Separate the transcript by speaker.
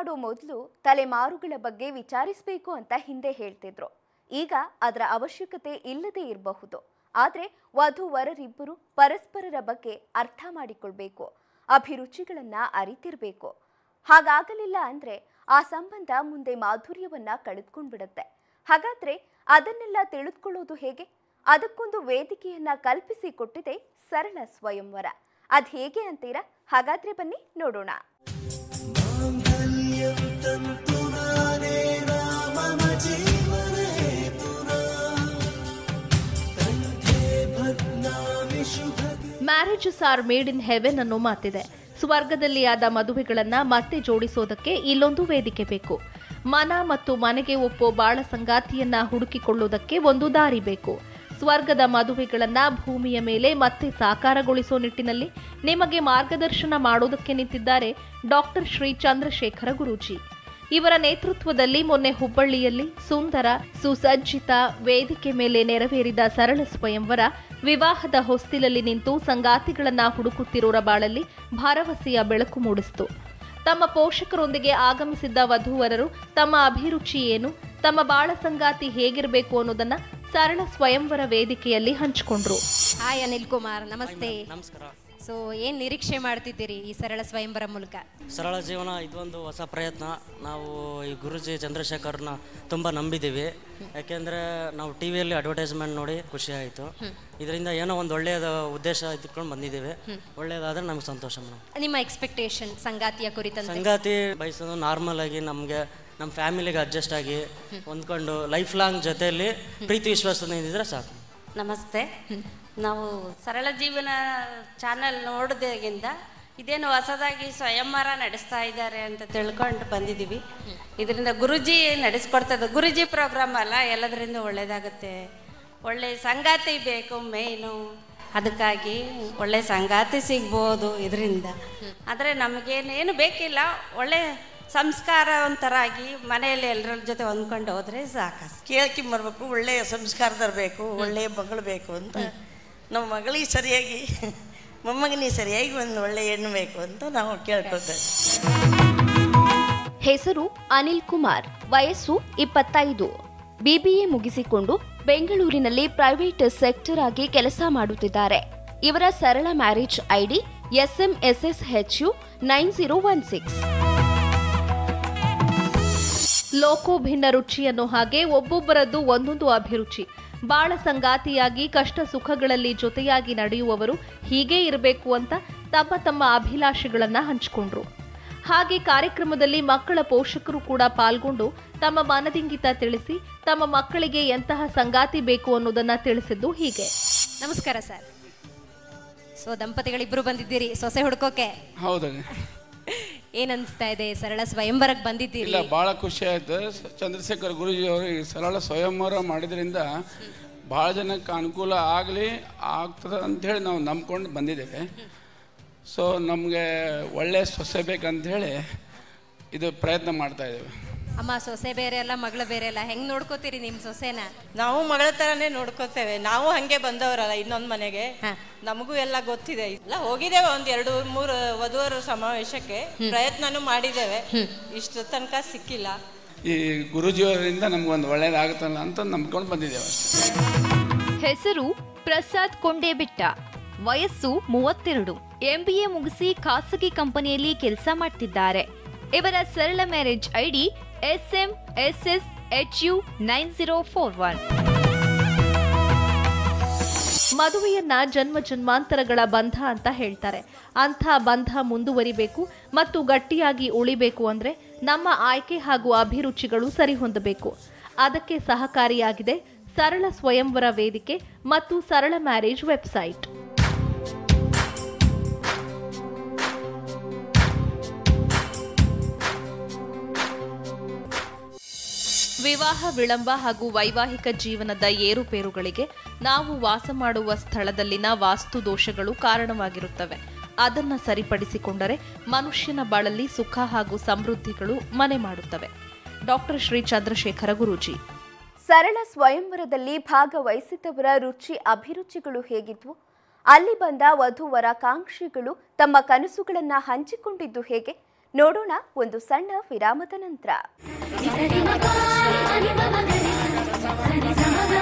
Speaker 1: ಮಾಡೋ ಮೊದಲು ತಲೆಮಾರುಗಳ ಬಗ್ಗೆ ವಿಚಾರಿಸಬೇಕು ಅಂತ ಹಿಂದೆ ಹೇಳ್ತಿದ್ರು ಈಗ ಅದರ ಅವಶ್ಯಕತೆ ಇಲ್ಲದೆ ಇರಬಹುದು ಆದರೆ ವಧು ವರರಿಬ್ಬರು ಪರಸ್ಪರರ ಬಗ್ಗೆ ಅರ್ಥ ಮಾಡಿಕೊಳ್ಬೇಕು ಅಭಿರುಚಿಗಳನ್ನ ಅರಿತಿರ್ಬೇಕು ಹಾಗಾಗಲಿಲ್ಲ ಅಂದ್ರೆ ಆ ಸಂಬಂಧ ಮುಂದೆ ಮಾಧುರ್ಯವನ್ನ ಕಳೆದುಕೊಂಡ್ಬಿಡುತ್ತೆ ಹಾಗಾದ್ರೆ ಅದನ್ನೆಲ್ಲ ತಿಳಿದುಕೊಳ್ಳೋದು ಹೇಗೆ ಅದಕ್ಕೊಂದು ವೇದಿಕೆಯನ್ನ ಕಲ್ಪಿಸಿ ಕೊಟ್ಟಿದೆ ಸರಳ ಸ್ವಯಂವರ ಅದ್ ಹೇಗೆ ಅಂತೀರಾ ಹಾಗಾದ್ರೆ ಬನ್ನಿ ನೋಡೋಣ
Speaker 2: marriages are made in heaven ಅನ್ನೋ ಮಾತಿದೆ ಸ್ವರ್ಗದಲ್ಲಿ ಆದ ಮದುವೆಗಳನ್ನ ಮತ್ತೆ ಜೋಡಿಸೋದಕ್ಕೆ ಇಲ್ಲೊಂದು ವೇದಿಕೆ ಬೇಕು ಮನ ಮತ್ತು ಮನೆಗೆ ಒಪ್ಪೋ ಬಾಳ ಸಂಗಾತಿಯನ್ನ ಹುಡುಕಿಕೊಳ್ಳೋದಕ್ಕೆ ಒಂದು ದಾರಿ ಬೇಕು ಸ್ವರ್ಗದ ಮದುವೆಗಳನ್ನ ಭೂಮಿಯ ಮೇಲೆ ಮತ್ತೆ ಸಾಕಾರಗೊಳಿಸೋ ನಿಟ್ಟಿನಲ್ಲಿ ನಿಮಗೆ ಮಾರ್ಗದರ್ಶನ ಮಾಡೋದಕ್ಕೆ ನಿಂತಿದ್ದಾರೆ ಡಾಕ್ಟರ್ ಶ್ರೀ ಚಂದ್ರಶೇಖರ ಗುರೂಜಿ ಇವರ ನೇತೃತ್ವದಲ್ಲಿ ಮೊನ್ನೆ ಹುಬ್ಬಳ್ಳಿಯಲ್ಲಿ ಸುಂದರ ಸುಸಜ್ಜಿತ ವೇದಿಕೆ ಮೇಲೆ ನೆರವೇರಿದ ಸರಳ ಸ್ವಯಂವರ ವಿವಾಹದ ಹೊಸ್ತಿಲಲ್ಲಿ ನಿಂತು ಸಂಗಾತಿಗಳನ್ನ ಹುಡುಕುತ್ತಿರೋರ ಬಾಳಲ್ಲಿ ಭರವಸೆಯ ಬೆಳಕು ಮೂಡಿಸಿತು ತಮ್ಮ ಪೋಷಕರೊಂದಿಗೆ ಆಗಮಿಸಿದ್ದ ವಧೂವರರು ತಮ್ಮ ಅಭಿರುಚಿ ಏನು ತಮ್ಮ ಬಾಳ ಸಂಗಾತಿ ಹೇಗಿರಬೇಕು ಅನ್ನೋದನ್ನ ಸರಳ ಸ್ವಯಂವರ ವೇದಿಕೆಯಲ್ಲಿ ಹಂಚಿಕೊಂಡ್ರು
Speaker 3: ಹಾಯ್ ಅನಿಲ್ ಕುಮಾರ್ ನಮಸ್ತೆ
Speaker 4: ನಮಸ್ಕಾರ
Speaker 3: ಸೊ ಏನ್ ನಿರೀಕ್ಷೆ ಮಾಡ್ತಿದ್ದೀರಿ ಈ ಸರಳ ಸ್ವಯಂವರ ಮೂಲಕ
Speaker 4: ಸರಳ ಜೀವನ ಇದೊಂದು ಹೊಸ ಪ್ರಯತ್ನ ನಾವು ಈ ಗುರುಜಿ ಚಂದ್ರಶೇಖರ್ನ ತುಂಬ ನಂಬಿದ್ದೀವಿ ಯಾಕೆಂದರೆ ನಾವು ಟಿ ವಿಯಲ್ಲಿ ಅಡ್ವರ್ಟೈಸ್ಮೆಂಟ್ ನೋಡಿ ಖುಷಿ ಆಯಿತು ಇದರಿಂದ ಏನೋ ಒಂದು ಒಳ್ಳೆಯದ ಉದ್ದೇಶ ಇಟ್ಕೊಂಡು ಬಂದಿದ್ದೀವಿ ಒಳ್ಳೆಯದಾದ್ರೆ ನಮ್ಗೆ ಸಂತೋಷ ಮೇಡಮ್
Speaker 3: ನಿಮ್ಮ ಎಕ್ಸ್ಪೆಕ್ಟೇಷನ್ ಸಂಗಾತಿಯ ಕುರಿತಂತೆ
Speaker 4: ಸಂಗಾತಿ ಬಯಸೋದು ನಾರ್ಮಲ್ ಆಗಿ ನಮಗೆ ನಮ್ಮ ಫ್ಯಾಮಿಲಿಗೆ ಅಡ್ಜಸ್ಟ್ ಆಗಿ ಹೊಂದ್ಕೊಂಡು ಲೈಫ್ ಲಾಂಗ್ ಜೊತೆಯಲ್ಲಿ ಪ್ರೀತಿ ವಿಶ್ವಾಸದಿಂದ ಇದ್ದಿದ್ರೆ ಸಾಕು
Speaker 5: ನಮಸ್ತೆ ನಾವು ಸರಳ ಜೀವನ ಚಾನಲ್ ನೋಡಿದಾಗಿಂದ ಇದೇನು ಹೊಸದಾಗಿ ಸ್ವಯಂವರ ನಡೆಸ್ತಾ ಇದ್ದಾರೆ ಅಂತ ತಿಳ್ಕೊಂಡು ಬಂದಿದ್ದೀವಿ ಇದರಿಂದ ಗುರುಜಿ ನಡೆಸ್ಕೊಡ್ತದೆ ಗುರುಜಿ ಪ್ರೋಗ್ರಾಮ್ ಅಲ್ಲ ಎಲ್ಲದರಿಂದ ಒಳ್ಳೇದಾಗುತ್ತೆ ಒಳ್ಳೆ ಸಂಗಾತಿ ಬೇಕು ಮೇಯ್ನು ಅದಕ್ಕಾಗಿ ಒಳ್ಳೆ ಸಂಗಾತಿ ಸಿಗ್ಬೋದು ಇದರಿಂದ ಆದರೆ ನಮಗೇನೇನು ಬೇಕಿಲ್ಲ ಒಳ್ಳೆ ಸಂಸ್ಕಾರವಂತರಾಗಿ ಮನೆಯಲ್ಲಿ ಎಲ್ಲರ ಜೊತೆ ಹೊಂದ್ಕೊಂಡು ಹೋದರೆ ಸಾಕು
Speaker 6: ಕೇಳ್ಕೊಂಬರ್ಬೇಕು ಒಳ್ಳೆಯ ಸಂಸ್ಕಾರದವ್ರು ಬೇಕು ಒಳ್ಳೆಯ ಮಗಳು ಬೇಕು ಅಂತ ನಮ್ಮ ಮಗಳಿಗೆ ಸರಿಯಾಗಿ ಮೊಮ್ಮಗನಿಗೆ ಸರಿಯಾಗಿ ಒಂದು ಒಳ್ಳೆಯ ಹೆಣ್ಣು ಬೇಕು ಅಂತ ನಾವು ಕೇಳ್ಕೊಳ್ತೇವೆ
Speaker 1: ಹೆಸರು ಅನಿಲ್ ಕುಮಾರ್ ವಯಸ್ಸು ಇಪ್ಪತ್ತೈದು ಬಿಬಿಎ ಮುಗಿಸಿಕೊಂಡು ಬೆಂಗಳೂರಿನಲ್ಲಿ ಪ್ರೈವೇಟ್ ಸೆಕ್ಟರ್ ಆಗಿ ಕೆಲಸ ಮಾಡುತ್ತಿದ್ದಾರೆ ಇವರ ಸರಳ marriage ID SMSS HU nine zero one six
Speaker 2: ಲೋಕೋ ಭಿನ್ನ ರುಚಿ ಅನ್ನೋ ಹಾಗೆ ಒಬ್ಬೊಬ್ಬರದ್ದು ಒಂದೊಂದು ಅಭಿರುಚಿ ಬಾಳ ಸಂಗಾತಿಯಾಗಿ ಕಷ್ಟ ಸುಖಗಳಲ್ಲಿ ಜೊತೆಯಾಗಿ ನಡೆಯುವವರು ಹೀಗೇ ಇರಬೇಕು ಅಂತ ತಮ್ಮ ತಮ್ಮ ಅಭಿಲಾಷೆಗಳನ್ನ ಹಂಚಿಕೊಂಡ್ರು ಹಾಗೆ ಕಾರ್ಯಕ್ರಮದಲ್ಲಿ ಮಕ್ಕಳ ಪೋಷಕರು ಕೂಡ ಪಾಲ್ಗೊಂಡು ತಮ್ಮ ಮನದಿಂಗಿತ ತಿಳಿಸಿ ತಮ್ಮ ಮಕ್ಕಳಿಗೆ ಎಂತಹ ಸಂಗಾತಿ ಬೇಕು ಅನ್ನೋದನ್ನ ತಿಳಿಸಿದ್ದು ಹೀಗೆ
Speaker 3: ನಮಸ್ಕಾರ ಸರ್ ಸೊ ದಂಪತಿಗಳಿಬ್ರು ಬಂದಿದ್ದೀರಿ ಸೊಸೆ ಹುಡ್ಕೋಕೆ
Speaker 7: ಹೌದು
Speaker 3: ಏನ್ ಅನ್ಸ್ತಾ ಇದೆ ಸರಳ ಸ್ವಯಂವರಕ್ಕೆ ಬಂದಿದ್ದೀರಿ
Speaker 7: ಇಲ್ಲ ಭಾಳ ಖುಷಿ ಆಯ್ತು ಸ- ಚಂದ್ರಶೇಖರ್ ಗುರೂಜಿ ಅವರು ಈ ಸರಳ ಸ್ವಯಂವರ ಮಾಡಿದ್ರಿಂದ ಭಾಳ ಜನಕ್ಕೆ ಅನುಕೂಲ ಆಗಲಿ ಆಗ್ತದೆ ಅಂಥೇಳಿ ನಾವು ನಂಬ್ಕೊಂಡು ಬಂದಿದ್ದೇವೆ ಸೊ ನಮಗೆ ಒಳ್ಳೆ ಸೊಸೆ ಬೇಕಂಥೇಳಿ ಇದು ಪ್ರಯತ್ನ ಮಾಡ್ತಾ ಇದ್ದೇವೆ
Speaker 3: ಅಮ್ಮ ಸೊಸೆ ಬೇರೆ ಅಲ್ಲ ಮಗಳು ಬೇರೆ ಅಲ್ಲ ಹೆಂಗ್ ನೋಡ್ಕೋತೀರಿ ನಿಮ್ ಸೊಸೆನ
Speaker 6: ನಾವು ಮಗಳ ಥರನೇ ನೋಡ್ಕೋತೇವೆ ನಾವು ಹಾಗೆ ಬಂದವರಲ್ಲ ಇನ್ನೊಂದು ಮನೆಗೆ
Speaker 3: ಹಾ.
Speaker 6: ನಮಗೂ ಎಲ್ಲ ಗೊತ್ತಿದೆ ಎಲ್ಲ ಹೋಗಿದ್ದೇವೆ ಒಂದು ಎರಡು ಮೂರು ವಧುವರ ಸಮಾವೇಶಕ್ಕೆ ಪ್ರಯತ್ನನೂ ಮಾಡಿದ್ದೇವೆ ಇಷ್ಟು ತನಕ ಸಿಕ್ಕಿಲ್ಲ
Speaker 7: ಈ ಗುರೂಜಿಯವರಿಂದ ನಮ್ಗೊಂದು ಒಳ್ಳೇದಾಗುತ್ತಲ್ಲ ಅಂತ ನಂಬ್ಕೊಂಡು ಬಂದಿದ್ದೇವೆ ಅಷ್ಟೇ
Speaker 8: ಹೆಸರು ಪ್ರಸಾದ್ ಕೊಂಡೇಬೆಟ್ಟ ವಯಸ್ಸು ಮೂವತ್ತೆರಡು ಎಂಬಿಎ ಮುಗಿಸಿ ಖಾಸಗಿ ಕಂಪನಿಯಲ್ಲಿ ಕೆಲಸ ಮಾಡ್ತಿದ್ದಾರೆ ಇವರ ಸರಳ marriage ID S M S S H U nine zero four one
Speaker 2: ಮದುವೆಯನ್ನ ಜನ್ಮ ಜನ್ಮಾಂತರಗಳ ಬಂಧ ಅಂತ ಹೇಳ್ತಾರೆ ಅಂಥ ಬಂಧ ಮುಂದುವರಿಬೇಕು ಮತ್ತು ಗಟ್ಟಿಯಾಗಿ ಉಳಿಬೇಕು ಅಂದ್ರೆ ನಮ್ಮ ಆಯ್ಕೆ ಹಾಗೂ ಅಭಿರುಚಿಗಳು ಸರಿಹೊಂದಬೇಕು ಅದಕ್ಕೆ ಸಹಕಾರಿಯಾಗಿದೆ ಸರಳ ಸ್ವಯಂವರ ವೇದಿಕೆ ಮತ್ತು ಸರಳ ಮ್ಯಾರೇಜ್ ವೆಬ್ಸೈಟ್ ವಿವಾಹ ವಿಳಂಬ ಹಾಗೂ ವೈವಾಹಿಕ ಜೀವನದ ಏರುಪೇರುಗಳಿಗೆ ನಾವು ವಾಸ ಮಾಡುವ ಸ್ಥಳದಲ್ಲಿನ ವಾಸ್ತು ದೋಷಗಳು ಕಾರಣವಾಗಿರುತ್ತವೆ ಅದನ್ನ ಸರಿಪಡಿಸಿಕೊಂಡರೆ ಮನುಷ್ಯನ ಬಾಳಲ್ಲಿ ಸುಖ ಹಾಗೂ ಸಮೃದ್ಧಿಗಳು ಮನೆ ಮಾಡುತ್ತವೆ ಡಾಕ್ಟರ್ ಶ್ರೀ ಚಂದ್ರಶೇಖರ ಗುರೂಜಿ
Speaker 1: ಸರಳ ಸ್ವಯಂವರದಲ್ಲಿ ಭಾಗವಹಿಸಿದವರ ರುಚಿ ಅಭಿರುಚಿಗಳು ಹೇಗಿದ್ವು ಅಲ್ಲಿ ಬಂದ ವಧುವರ ಕಾಂಕ್ಷಿಗಳು ತಮ್ಮ ಕನಸುಗಳನ್ನ ಹಂಚಿಕೊಂಡಿದ್ದು ಹೇಗೆ ನೋಡೋಣ ಒಂದು ಸಣ್ಣ ವಿರಾಮದ ನಂತರ
Speaker 9: ಸರಿ ಮ ಪ ನಿ ಮ ಮ ಗ ರಿ ಸ ಸರಿ ಸ ಮ ಗ